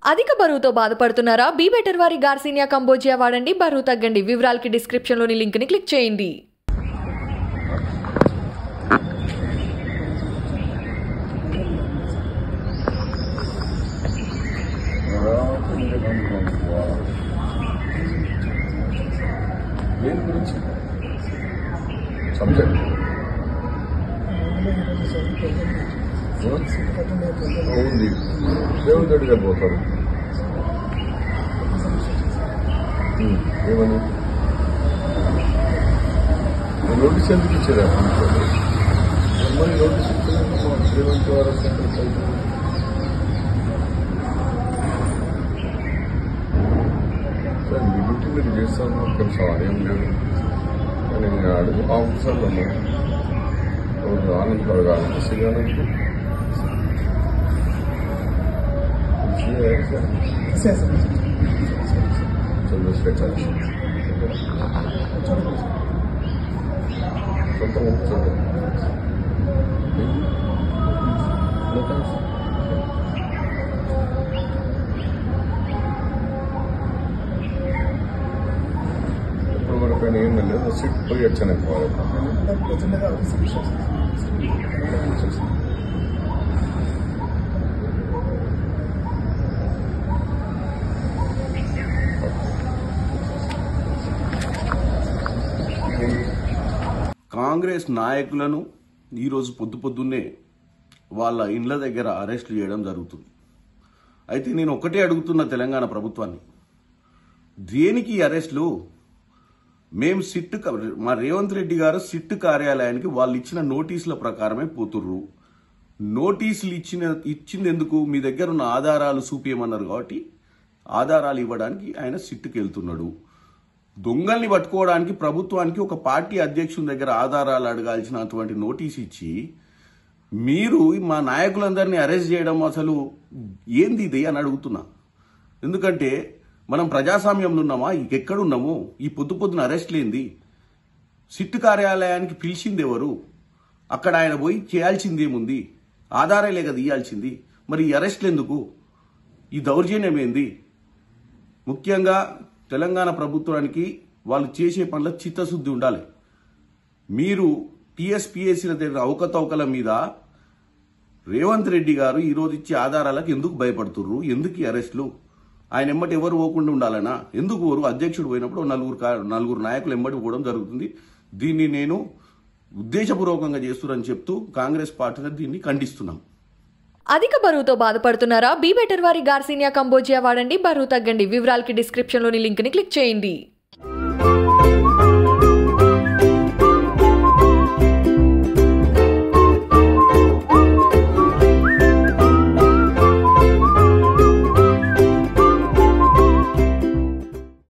అధిక బరువుతో బాధపడుతున్నారా బీ బెటర్ వారి గార్సినియా కంబోజియా వాడండి బరువు తగ్గండి వివరాలకి డిస్క్రిప్షన్లోని లింక్ని క్లిక్ చేయండి దేని గురించి సబ్జెక్ట్ ఉంది రేవంత్ రెడ్డి గారు పోతారు ఉమ్, ఏమని నేను నోటీస్ ఎందుకు ఇచ్చారా మరి నోటీస్ ఇచ్చారు Revanth garu centre side sir మీ డ్యూటీ మీరు చేస్తాను నాకు తెలుసా ఏం లేదు కానీ నేను అడుగు ఆఫీసర్లు ఉన్నారు ఎవరు ఆనంద్ అడగాలి శ్రీగానంద్ చంద్రశేఖర్ కొంత చూడండి ఇప్పుడు వరకు ఆయన ఏం లేదు సిట్ పోయి వచ్చాను పోవాలి కాంగ్రెస్ నాయకులను ఈరోజు పొద్దు పొద్దున్నే వాళ్ళ ఇండ్ల దగ్గర అరెస్టులు చేయడం జరుగుతుంది అయితే నేను ఒకటే అడుగుతున్న తెలంగాణ ప్రభుత్వాన్ని దేనికి ఈ అరెస్టులు మేము సిట్ క- మా రేవంత్ రెడ్డి గారు సిట్ కార్యాలయానికి వాళ్ళు ఇచ్చిన నోటీసుల ప్రకారమే పోతుర్రు నోటీసులు ఇచ్చిన ఇచ్చింది ఎందుకు మీ దగ్గర ఉన్న ఆధారాలు చూపించమన్నారు కాబట్టి ఆధారాలు ఇవ్వడానికి ఆయన సిట్టుకు వెళ్తున్నాడు దొంగల్ని పట్టుకోవడానికి ప్రభుత్వానికి ఒక పార్టీ అధ్యక్షుని దగ్గర ఆధారాలు అడగాల్సినటువంటి నోటీస్ ఇచ్చి మీరు మా నాయకులందరినీ అరెస్ట్ చేయడం అసలు ఏంది ఇది అని అడుగుతున్నా ఎందుకంటే మనం ప్రజాస్వామ్యంలో ఉన్నామా ఎక్కడున్నాము ఈ పొద్దు పొద్దున అరెస్ట్ లేంది సిట్ కార్యాలయానికి పిలిచింది ఎవరు అక్కడ ఆయన పోయి చేయాల్సింది ఏముంది ఆధారాలే కదా ఇయ్యాల్సింది మరి ఈ అరెస్ట్లు ఎందుకు ఈ దౌర్జన్యం ఏంది ముఖ్యంగా తెలంగాణ ప్రభుత్వానికి వాళ్ళు చేసే పనుల చిత్తశుద్ధి ఉండాలి మీరు టీఎస్పీఎస్సీల దగ్గర అవకతవకల మీద రేవంత్ రెడ్డి గారు ఈ రోజు ఇచ్చే ఆధారాలకు ఎందుకు భయపడుతుర్రు ఎందుకు ఈ అరెస్టులు ఆయన ఎమ్మటి ఎవరు పోకుండా ఉండాలనా ఎందుకు పోరు అధ్యక్షుడు పోయినప్పుడు ఓ నలుగురు కా- నలుగురు నాయకులు ఎంబడి పోవడం జరుగుతుంది దీన్ని నేను ఉద్దేశపూర్వకంగా చేస్తున్నారని చెప్తూ కాంగ్రెస్ పార్టీని దీన్ని ఖండిస్తున్నాం అధిక బరువుతో బాధపడుతున్నారా బీ బెటర్ వారి గార్సినియా కంబోజియా వాడండి బరువు తగ్గండి వివరాలకి డిస్క్రిప్షన్లోని లింక్ని క్లిక్ చేయండి